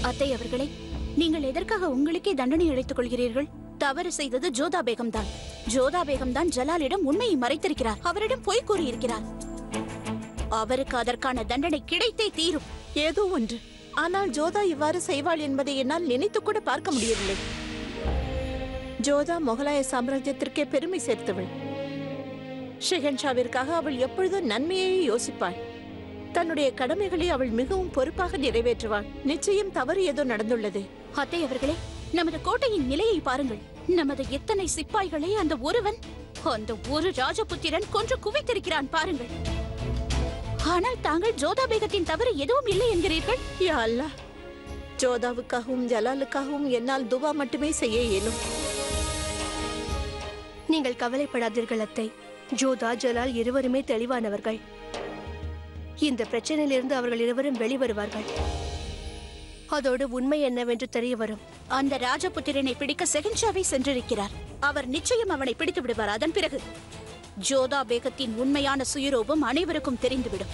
அத்தை அவர்களே நீங்கள் எதற்காக உங்களுக்கே தண்டனை அளித்துக் கொள்கிறீர்கள் தவறு செய்தது ஜோதா பேகம் தான் ஜோதா பேகம் தான் ஜலாலிடம் உண்மையை மறைத்திருக்கிறார் அவரிடம் பொய் கூறியிருக்கிறார் அவருக்கு அதற்கான தண்டனை கிடைத்தே தீரும் ஏதோ ஒன்று ஆனால் ஜோதா இவ்வாறு செய்வாள் என்பதை என்னால் நினைத்து கூட பார்க்க முடியவில்லை ஜோதா முகலாய சாம்ராஜ்யத்திற்கே பெருமை சேர்த்தவள் ஷெஹன்ஷாவிற்காக அவள் எப்பொழுதும் நன்மையே யோசிப்பாள் தன்னுடைய கடமைகளை அவள் மிகவும் பொறுப்பாக நிறைவேற்றுவாள் நிச்சயம் தவறு ஏதோ நடந்துள்ளது அத்தை அவர்களே நமது கோட்டையின் நிலையை பாருங்கள் நமது எத்தனை சிப்பாய்களை அந்த ஒருவன் அந்த ஒரு ராஜபுத்திரன் கொன்று குவித்திருக்கிறான் பாருங்கள் ஆனால் தாங்கள் ஜோதா பேகத்தின் தவறு எதுவும் இல்லை என்கிறீர்கள் யா அல்லாஹ் ஜோதாவுக்காகவும் ஜலாலுக்காகவும் என்னால் துவா மட்டுமே செய்ய இயலும் நீங்கள் கவலைப்படாதீர்கள் அத்தை ஜோதா ஜலால் இருவருமே தெளிவானவர்கள் இந்த பிரச்சனையிலிருந்து அவர்கள் இருவரும் வெளிவருவார்கள் அதோடு உண்மை என்னவென்று தெரிய வரும் அந்த ராஜபுத்திரனை பிடிக்க செகன்ஷாவை சென்றிருக்கிறார் அவர் நிச்சயம் அவனை பிடித்து விடுவார் அதன் பிறகு ஜோதா பேகத்தின் உண்மையான சுயரூபம் அனைவருக்கும் தெரிந்துவிடும்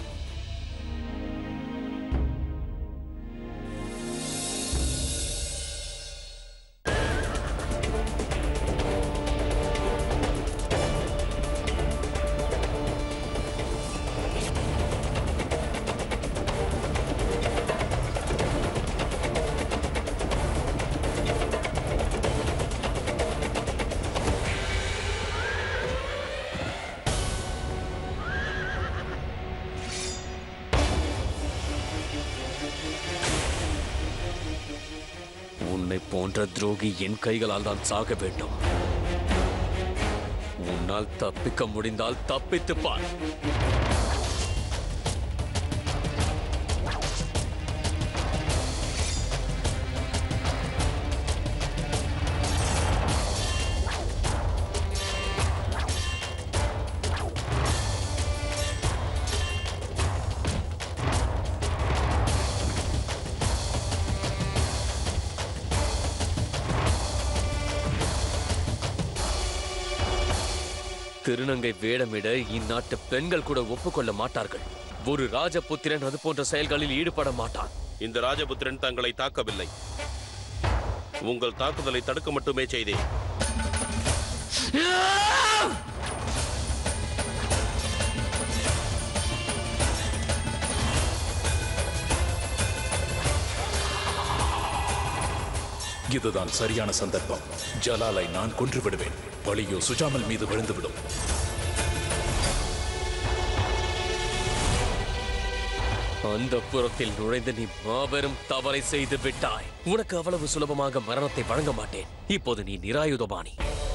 உன்னை போன்ற துரோகி என் கைகளால் தான் சாக வேண்டும் உன்னால் தப்பிக்க முடிந்தால் தப்பித்துப் பார் திருநங்கை வேடமிட இந்நாட்டு பெண்கள் கூட ஒப்புக்கொள்ள மாட்டார்கள் ஒரு ராஜபுத்திரன் அது போன்ற செயல்களில் ஈடுபட மாட்டான் இந்த ராஜபுத்திரன் தங்களை தாக்கவில்லை உங்கள் தாக்குதலை தடுக்க மட்டுமே செய்தேன் இதுதான் சரியான சந்தர்ப்பம் ஜலாலை நான் கொன்று விடுவேன் பழியோ சுஜாமல் மீது விழுந்துவிடும் அந்த புறத்தில் நுழைந்து நீ மாபெரும் தவறை செய்து விட்டாய் உனக்கு அவ்வளவு சுலபமாக மரணத்தை வழங்க மாட்டேன் இப்போது நீ நிராயுதபாணி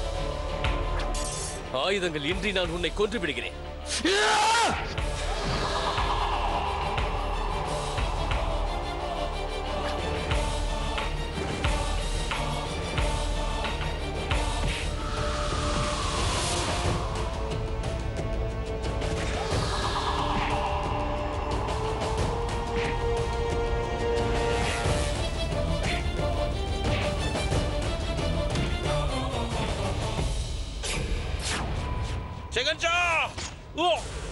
ஆயுதங்கள் இன்றி நான் உன்னை கொன்று விடுகிறேன் செகன்ஷா ஓ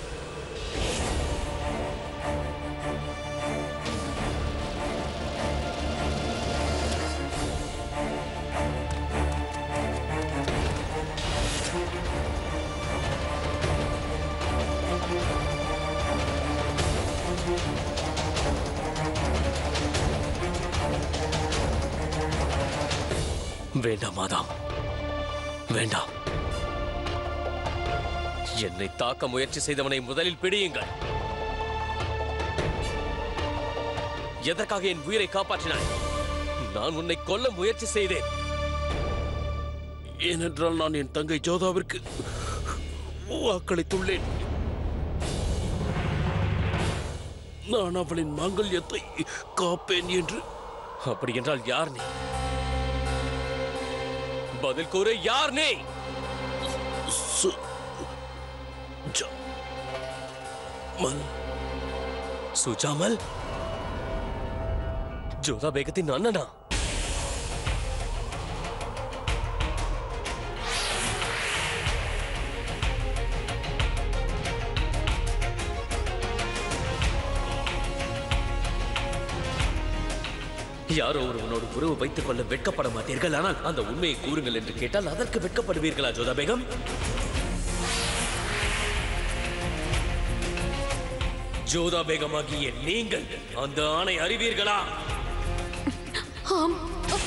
வேண்டாம் மாதாம் வேண்டாம் என்னை தாக்க முயற்சி செய்தவனை முதலில் பிடியுங்கள் எதற்காக என் உயிரை காப்பாற்றினாய் நான் உன்னை கொல்ல முயற்சி செய்தேன் ஏனென்றால் நான் என் தங்கை ஜோதாவிற்கு வாக்களித்துள்ளேன் நான் அவளின் மாங்கல்யத்தை காப்பேன் என்று அப்படி என்றால் யார் நீ பதில் கூறு யார் நீ சு- ஜ- மல் சுஜாமல் ஜோதா பேகத்தின் அண்ணனா யாரோ ஒருவனோடு உறவு வைத்துக் கொள்ள வெட்கப்பட மாட்டீர்கள் ஆனால் அந்த உண்மையை கூறுங்கள் என்று கேட்டால் அதற்கு வெட்கப்படுவீர்களா ஜோதா பேகம் ஜோதா பேகமாகிய நீங்கள் அந்த ஆணை அறிவீர்களா ஆம்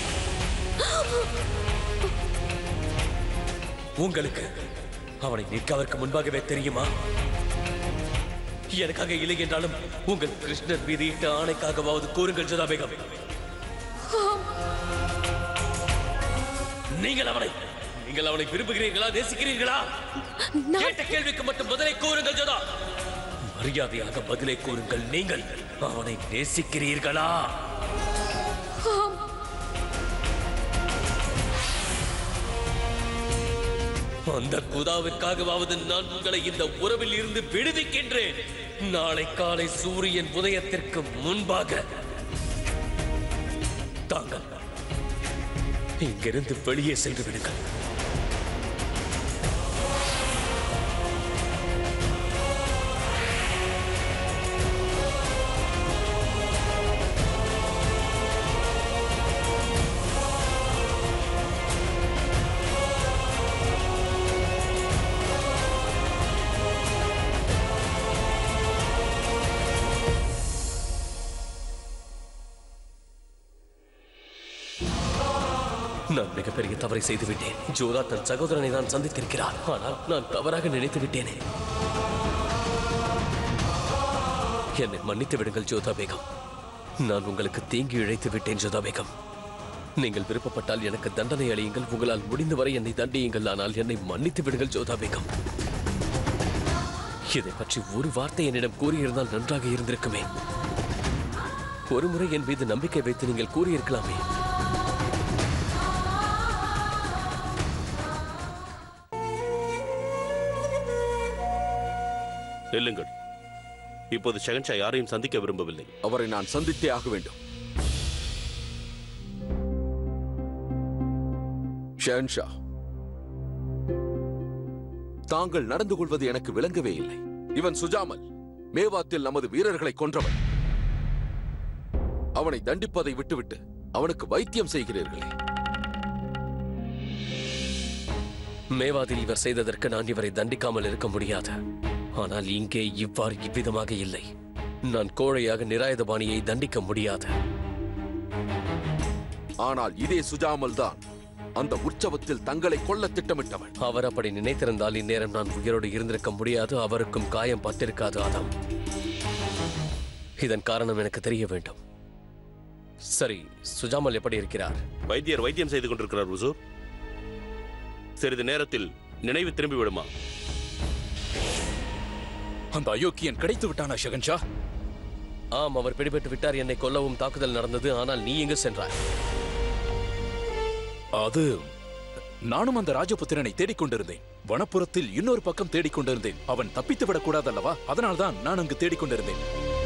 உங்களுக்கு அவனை நிற்கவதற்கு முன்பாகவே தெரியுமா எனக்காக இல்லை என்றாலும் உங்கள் கிருஷ்ணர் மீது இட்ட ஆணைக்காகவாவது கூறுங்கள் ஜோதா பேகம் நீங்கள் அவனை நீங்கள் அவனை விரும்புகிறீர்களா நேசிக்கிறீர்களா கேட்ட கேள்விக்கு மட்டும் பதிலை கூறுங்கள் ஜோதா மரியாதையாக பதிலை கூறுங்கள் நீங்கள் அவனை நேசிக்கிறீர்களா அந்த குதாவிற்காகவாவது நான் உங்களை இந்த உறவில் இருந்து விடுவிக்கின்றேன் நாளை காலை சூரியன் உதயத்திற்கு முன்பாக தாங்கள் இங்கிருந்து வெளியே சென்று விடுங்கள் நான் மிகப்பெரிய தவறை செய்து விட்டேன் ஜோதா தன் சகோதரனை தான் சந்தித்திருக்கிறார் ஆனால் நான் தவறாக நினைத்து விட்டேனே என்னை மன்னித்து விடுங்கள் ஜோதா பேகம் நான் உங்களுக்கு தீங்கி இழைத்து விட்டேன் ஜோதா பேகம் நீங்கள் விருப்பப்பட்டால் எனக்கு தண்டனை அளியுங்கள் உங்களால் முடிந்தவரை என்னை தண்டியுங்கள் ஆனால் என்னை மன்னித்து விடுங்கள் ஜோதா பேகம் இதை பற்றி ஒரு வார்த்தை என்னிடம் கூறியிருந்தால் நன்றாக இருந்திருக்குமே ஒருமுறை என் மீது நம்பிக்கை வைத்து நீங்கள் கூறியிருக்கலாமே நில்லுங்கள் இப்போது ஷெகன்ஷா யாரையும் சந்திக்க விரும்பவில்லை அவரை நான் சந்தித்தே ஆக வேண்டும் ஷெஹன்ஷா தாங்கள் நடந்து கொள்வது எனக்கு விளங்கவே இல்லை இவன் சுஜாமல் மேவாத்தில் நமது வீரர்களை கொன்றவன் அவனை தண்டிப்பதை விட்டுவிட்டு அவனுக்கு வைத்தியம் செய்கிறீர்களே மேவாதில் இவர் செய்ததற்கு நான் இவரை தண்டிக்காமல் இருக்க முடியாது ஆனால் இங்கே இவ்வாறு இவ்விதமாக இல்லை நான் கோழையாக நிராயுதபாணியை தண்டிக்க முடியாது ஆனால் இதே சுஜாமல் தான் அந்த உற்சவத்தில் தங்களை கொல்ல திட்டமிட்டவன் அவர் அப்படி நினைத்திருந்தால் இந்நேரம் நான் உயிரோடு இருந்திருக்க முடியாது அவருக்கும் காயம் பட்டிருக்காது ஆதாம் இதன் காரணம் எனக்கு தெரிய வேண்டும் சரி சுஜாமல் எப்படி இருக்கிறார் வைத்தியர் வைத்தியம் செய்து கொண்டிருக்கிறார் உசூர் சிறிது நேரத்தில் நினைவு திரும்பி விடுமா அந்த அயோக்கியன் கிடைத்து விட்டானா ஷெகன்ஷா ஆம் அவர் பிடிபட்டு விட்டார் என்னை கொல்லவும் தாக்குதல் நடந்தது ஆனால் நீ எங்கு சென்றாய் அது நானும் அந்த ராஜபுத்திரனை தேடிக்கொண்டிருந்தேன் வனப்புறத்தில் இன்னொரு பக்கம் தேடிக்கொண்டிருந்தேன் அவன் தப்பித்து விடக்கூடாதல்லவா அதனால்தான் நான் அங்கு தேடிக்கொண்டிருந்தேன்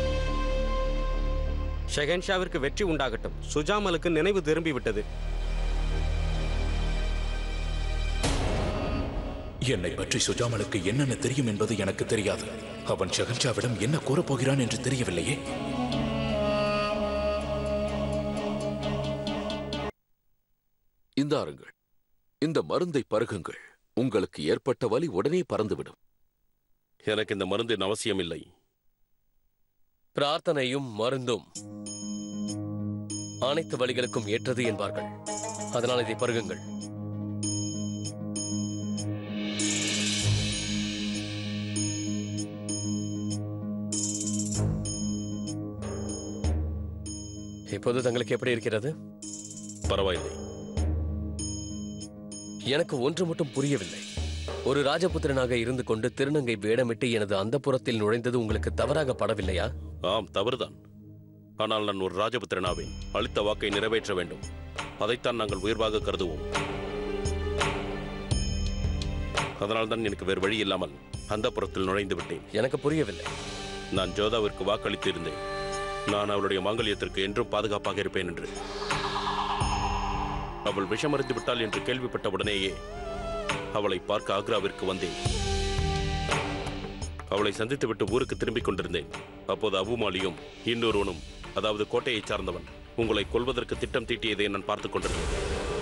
ஷெகன்ஷாவிற்கு வெற்றி உண்டாகட்டும் சுஜாமலுக்கு நினைவு திரும்பிவிட்டது என்னை பற்றி சுஜாமலுக்கு என்னென்ன தெரியும் என்பது எனக்கு தெரியாது அவன் ஷெகன்ஷாவிடம் என்ன கூறப் போகிறான் என்று தெரியவில்லையே இந்தாருங்கள் இந்த மருந்தை பருகுங்கள் உங்களுக்கு ஏற்பட்ட வலி உடனே பறந்துவிடும் எனக்கு இந்த மருந்தின் அவசியம் இல்லை பிரார்த்தனையும் மருந்தும் அனைத்து வழிகளுக்கும் ஏற்றது என்பார்கள் அதனால் இதை பருகுங்கள் இப்போது தங்களுக்கு எப்படி இருக்கிறது பரவாயில்லை எனக்கு ஒன்று மட்டும் புரியவில்லை ஒரு ராஜபுத்திரனாக இருந்து கொண்டு திருநங்கை வேடமிட்டு எனது அந்தப்புறத்தில் நுழைந்தது உங்களுக்கு தவறாக படவில்லையா ஆம் தவறுதான் ஆனால் நான் ஒரு ராஜபுத்திரனாவேன் அளித்த வாக்கை நிறைவேற்ற வேண்டும் அதைத்தான் நாங்கள் உயர்வாக கருதுவோம் அதனால்தான் எனக்கு வேறு வழி இல்லாமல் அந்த புறத்தில் நுழைந்து விட்டேன் எனக்கு புரியவில்லை நான் ஜோதாவிற்கு வாக்களித்து இருந்தேன் நான் அவளுடைய மாங்கல்யத்திற்கு என்றும் பாதுகாப்பாக இருப்பேன் என்று அவள் விஷமறிந்து விட்டாள் என்று கேள்விப்பட்ட உடனேயே அவளை பார்க்க ஆக்ராவிற்கு வந்தேன் அவளை சந்தித்துவிட்டு ஊருக்கு திரும்பிக் கொண்டிருந்தேன் அப்போது அபுமாலியும் இன்னொருவனும் அதாவது கோட்டையைச் சார்ந்தவன் உங்களை கொல்வதற்கு திட்டம் தீட்டியதை நான் பார்த்துக் கொண்டிருந்தேன்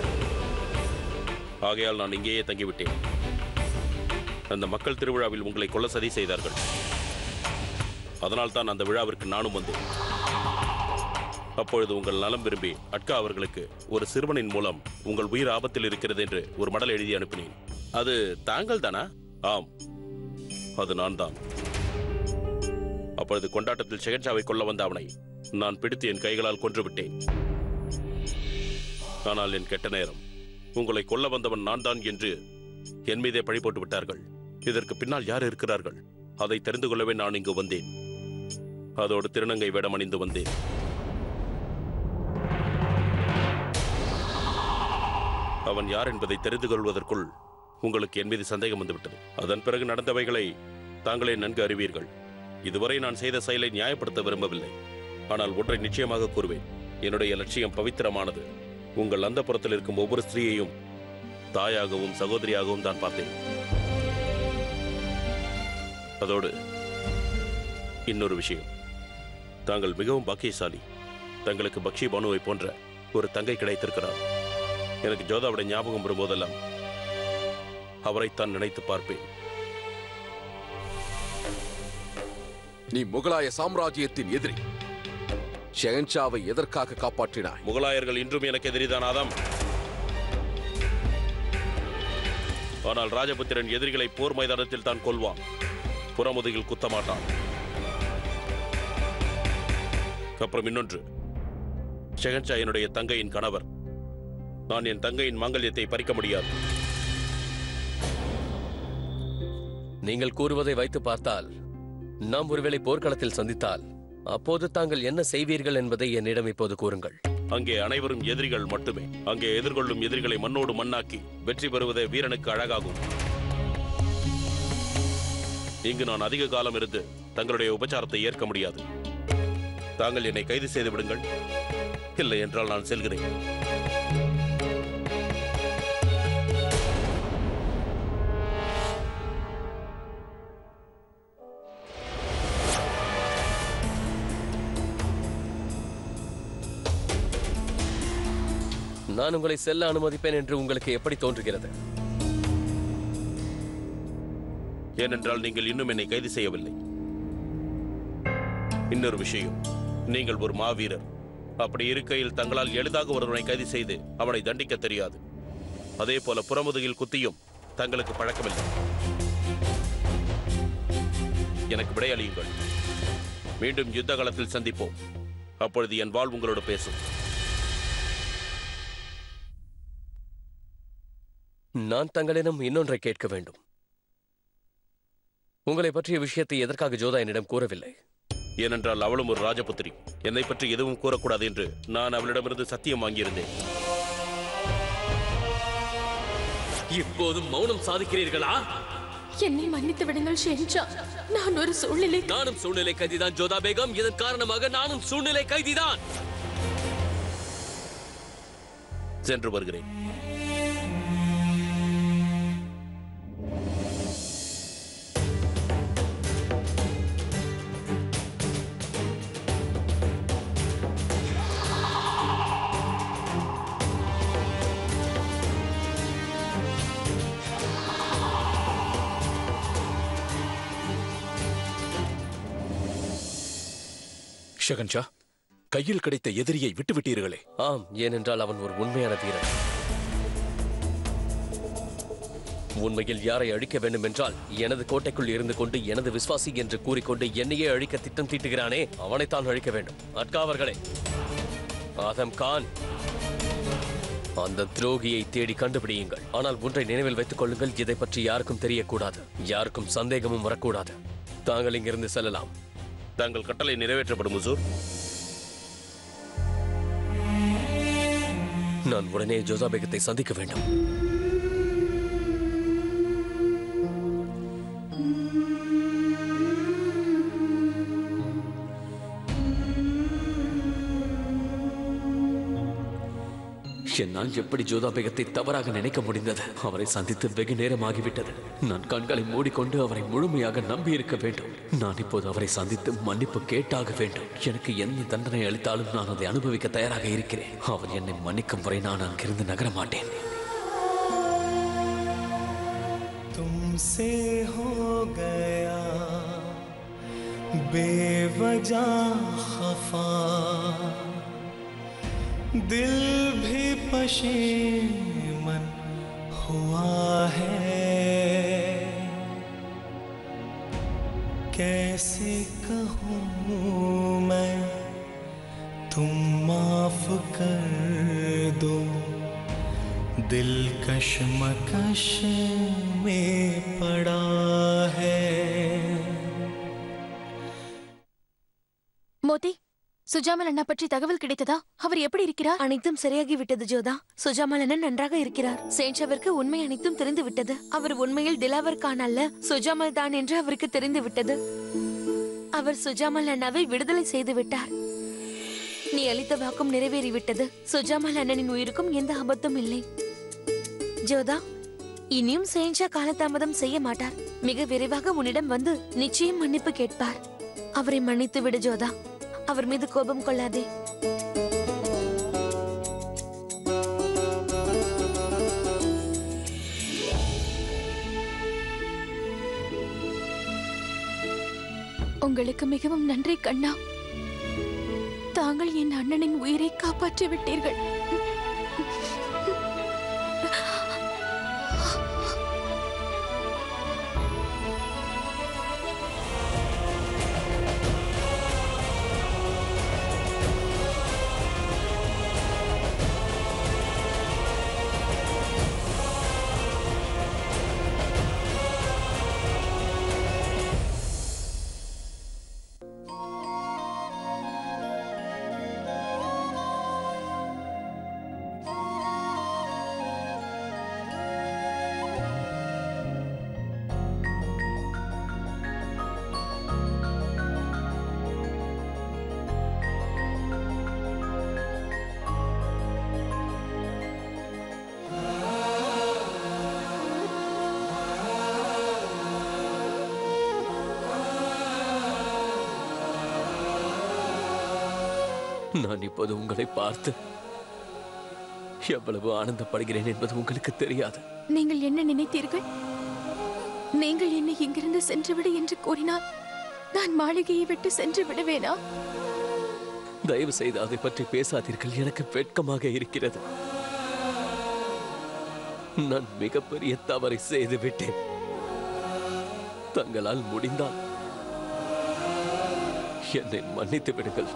ஆகையால் நான் இங்கேயே தங்கிவிட்டேன் அந்த மக்கள் திருவிழாவில் உங்களை கொல்ல சதி செய்தார்கள் அதனால் தான் அந்த விழாவிற்கு நானும் வந்தேன் அப்பொழுது உங்கள் நலம் விரும்பி அட்கா அவர்களுக்கு ஒரு சிறுவனின் மூலம் உங்கள் உயிர் ஆபத்தில் இருக்கிறது என்று ஒரு மடல் எழுதி அனுப்பினேன் அது தாங்கள் தானா ஆம் அது நான் தான் அப்பொழுது கொண்டாட்டத்தில் ஷெகன்ஷாவை கொல்ல வந்த அவனை நான் பிடித்து என் கைகளால் கொன்று விட்டேன் ஆனால் என் கெட்ட நேரம் உங்களை கொல்ல வந்தவன் நான் தான் என்று என் மீதே பழி போட்டு விட்டார்கள் இதற்கு பின்னால் யார் இருக்கிறார்கள் அதை தெரிந்து கொள்ளவே நான் இங்கு வந்தேன் அதோடு திருநங்கை வேடம் அணிந்து வந்தேன் அவன் யார் என்பதை தெரிந்து கொள்வதற்குள் உங்களுக்கு என் மீது சந்தேகம் வந்துவிட்டது அதன் பிறகு நடந்தவைகளை தாங்களே நன்கு அறிவீர்கள் இதுவரை நான் செய்த செயலை நியாயப்படுத்த விரும்பவில்லை ஆனால் ஒன்றை நிச்சயமாக கூறுவேன் என்னுடைய லட்சியம் பவித்திரமானது உங்கள் அந்த புறத்தில் இருக்கும் ஒவ்வொரு ஸ்திரீயையும் தாயாகவும் சகோதரியாகவும் தான் பார்த்தேன் அதோடு இன்னொரு விஷயம் தாங்கள் மிகவும் பாக்கியசாலி தங்களுக்கு பக்ஷி பானுவை போன்ற ஒரு தங்கை கிடைத்திருக்கிறார் எனக்கு ஜோதாவுடைய ஞாபகம் வரும்போதெல்லாம் அவரைத்தான் நினைத்து பார்ப்பேன் நீ முகலாய சாம்ராஜ்யத்தின் எதிரி ஷெஹன்ஷாவை எதற்காக காப்பாற்றினாய் முகலாயர்கள் இன்றும் எனக்கு எதிரிதான் ஆதாம் ஆனால் ராஜபுத்திரன் எதிரிகளை போர் மைதானத்தில் தான் கொல்வான் புறமுதுகில் குத்த மாட்டான் அப்புறம் இன்னொன்று ஷெகன்ஷா என்னுடைய தங்கையின் கணவர் நான் என் தங்கையின் மாங்கல்யத்தை பறிக்க முடியாது நீங்கள் கூறுவதை வைத்து பார்த்தால் நாம் ஒருவேளை போர்க்களத்தில் சந்தித்தால் அப்போது தாங்கள் என்ன செய்வீர்கள் என்பதை என்னிடம் இப்போது கூறுங்கள் அங்கே அனைவரும் எதிரிகள் மட்டுமே அங்கே எதிர்கொள்ளும் எதிரிகளை மண்ணோடு மண்ணாக்கி வெற்றி பெறுவதே வீரனுக்கு அழகாகும் இங்கு நான் அதிக காலம் இருந்து தங்களுடைய உபச்சாரத்தை ஏற்க முடியாது தாங்கள் என்னை கைது செய்து விடுங்கள் இல்லை என்றால் நான் செல்கிறேன் நான் உங்களை செல்ல அனுமதிப்பேன் என்று உங்களுக்கு எப்படி தோன்றுகிறது ஏனென்றால் நீங்கள் இன்னும் என்னை கைது செய்யவில்லை இன்னொரு விஷயம் நீங்கள் ஒரு மாவீரர் அப்படி இருக்கையில் தங்களால் எளிதாக ஒருவனை கைது செய்து அவனை தண்டிக்க தெரியாது அதே போல புறமுதுகில் குத்தியும் தங்களுக்கு பழக்கமில்லை எனக்கு விடையளியுங்கள் மீண்டும் யுத்த காலத்தில் சந்திப்போம் அப்பொழுது என் வாழ் உங்களோடு பேசும் நான் தங்களிடம் இன்னொன்றை கேட்க வேண்டும் உங்களை பற்றிய விஷயத்தை எதற்காக ஜோதா என்னிடம் கூறவில்லை ஏனென்றால் அவளும் ஒரு ராஜபுத்திரி என்னை பற்றி எதுவும் கூறக்கூடாது என்று நான் அவளிடமிருந்து சத்தியம் வாங்கியிருந்தேன் இப்போதும் மௌனம் சாதிக்கிறீர்களா என்னை மன்னித்து விடுங்கள் ஷென்ஷா நான் ஒரு சூழ்நிலை நானும் சூழ்நிலை கைதிதான் ஜோதா பேகம் இதன் காரணமாக நானும் சூழ்நிலை கைதிதான் சென்று வருகிறேன் ஷகன்ஷா கையில் கிடைத்த எதிரியை விட்டுவிட்டீர்களே ஆம் ஏனென்றால் அவன் ஒரு உண்மையான வீரன் உண்மையில் யாரை அழிக்க வேண்டும் என்றால் எனது கோட்டைக்குள் இருந்து கொண்டு எனது விசுவாசி என்று கூறிக்கொண்டு என்னையே அழிக்க திட்டம் தீட்டுகிறானே அவனைத்தான் அழிக்க வேண்டும் அட்கா அவர்களே ஆதம் கான் அந்த துரோகியை தேடி கண்டுபிடியுங்கள் ஆனால் ஒன்றை நினைவில் வைத்துக் கொள்ளுங்கள் இதை பற்றி யாருக்கும் தெரியக்கூடாது யாருக்கும் சந்தேகமும் வரக்கூடாது தாங்கள் இங்கிருந்து செல்லலாம் தாங்கள் கட்டளை நிறைவேற்றப்படும் ஹுசூர் நான் உடனே ஜோதா பேகத்தை சந்திக்க வேண்டும் என்னால் எப்படி ஜோதா பேகத்தை தவறாக நினைக்க முடிந்தது அவரை சந்தித்து வெகு நேரமாகிவிட்டது நான் கண்களை மூடிக்கொண்டு அவரை முழுமையாக நம்பி இருக்க வேண்டும் நான் இப்போது அவரை சந்தித்து மன்னிப்பு கேட்டாக வேண்டும் எனக்கு எந்த தண்டனை அளித்தாலும் நான் அதை அனுபவிக்க தயாராக இருக்கிறேன் அவர் என்னை மன்னிக்கும் வரை நான் அங்கிருந்து நகர மாட்டேன் तुमसे हो गया बेवजह खफा दिल भी पशेमन हुआ है कैसे कहूँ मैं तुम माफ कर दो दिल कशमकश में पड़ा है மோதி சுஜாமல் அண்ணா பற்றி தகவல் கிடைத்ததா அவர் எப்படி இருக்கிறார் அனைத்தும் சரியாகி விட்டது ஜோதா சுஜாமல் அண்ணன் நன்றாக இருக்கிறார் சேன்ஷாவிற்கு உண்மை அனைத்தும் தெரிந்து விட்டது அவர் உண்மையில் திலாவர் கான் அல்ல சுஜாமல் தான் என்று அவருக்கு தெரிந்து விட்டது அவர் சுஜாமல் அண்ணாவை விடுதலை செய்து விட்டார் நீ அளித்த வாக்கும் நிறைவேறிவிட்டது சுஜாமல் அண்ணனின் உயிருக்கும் எந்த ஆபத்தும் இல்லை ஜோதா இனியும் சேன்ஷா காலதாமதம் செய்ய மாட்டார் மிக விரைவாக உன்னிடம் வந்து நிச்சயம் மன்னிப்பு கேட்பார் அவரை மன்னித்து விடு ஜோதா அவர் மீது கோபம் கொள்ளாதே உங்களுக்கு மிகவும் நன்றி கண்ணா தாங்கள் என் அண்ணனின் உயிரை காப்பாற்றி விட்டீர்கள் நான் இப்போது உங்களை பார்த்து எவ்வளவு ஆனந்தப்படுகிறேன் என்பது உங்களுக்கு தெரியாது நீங்கள் என்ன நினைத்தீர்கள் நீங்கள் என்னை இங்கிருந்து சென்றுவிடு என்று கூறினால் நான் மாளிகையை விட்டு சென்று விடுவேனா தயவு செய்து அதை பற்றி பேசாதீர்கள் எனக்கு வெட்கமாக இருக்கிறது நான் மிகப்பெரிய தவறை செய்து விட்டேன் தங்களால் முடிந்தால் என்னை மன்னித்து விடுங்கள்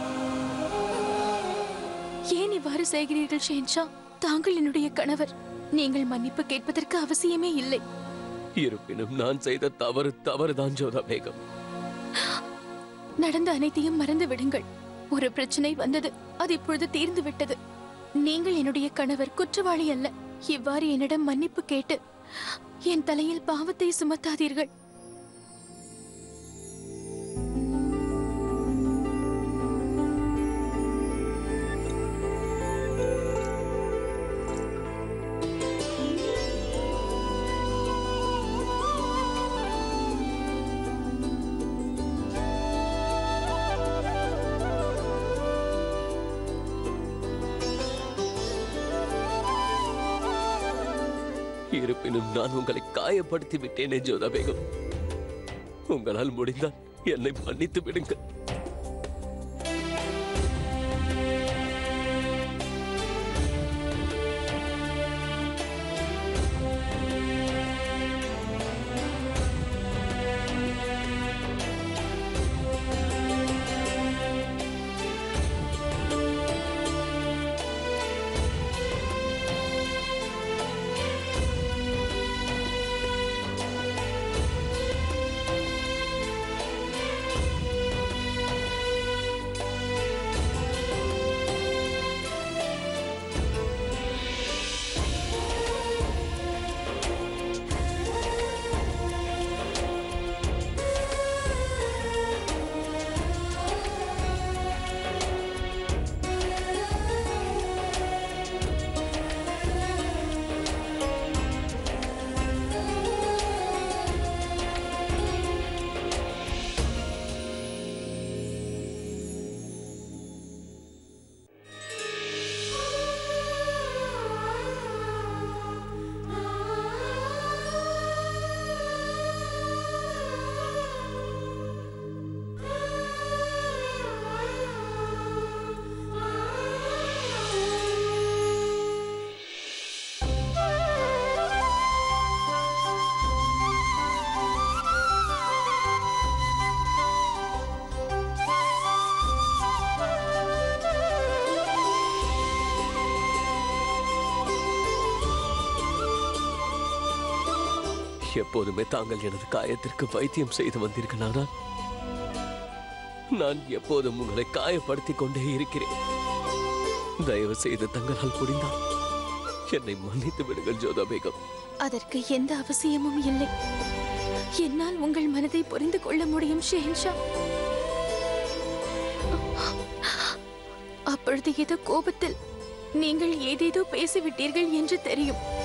ஏன் இவ்வாறு செய்கிறீர்கள் ஷேன்ஷா தாங்கள் என்னுடைய கணவர் நீங்கள் மன்னிப்பு கேட்பதற்கு அவசியமே இல்லை இருப்பினும் நான் செய்த தவறு தவறுதான் ஜோதா பேகம் நடந்த அனைத்தையும் மறந்து விடுங்கள் ஒரு பிரச்சனை வந்தது அது இப்பொழுது தீர்ந்து விட்டது நீங்கள் என்னுடைய கணவர் குற்றவாளி அல்ல இவ்வாறு என்னிடம் மன்னிப்பு கேட்டு என் தலையில் பாவத்தை சுமத்தாதீர்கள் இருப்பினும் நான் உங்களை காயப்படுத்தி விட்டேனே ஜோதா பேகம் உங்களால் முடிந்தால் என்னை மன்னித்து விடுங்கள் எப்போதுமே தாங்கள் எனது காயத்திற்கு வைத்தியம் செய்து வந்தீர்கள் ஆனால் நான் எப்போதும் உங்களை காயப்படுத்திக் கொண்டே இருக்கிறேன் தயவு செய்து தங்களால் முடிந்தால் என்னை மன்னித்து விடுங்கள் ஜோதா பேகம் அதற்கு எந்த அவசியமும் இல்லை என்னால் உங்கள் மனதை புரிந்து கொள்ள முடியும் ஷெஹன்ஷா அப்பொழுது ஏதோ கோபத்தில் நீங்கள் ஏதேதோ பேசிவிட்டீர்கள் என்று தெரியும்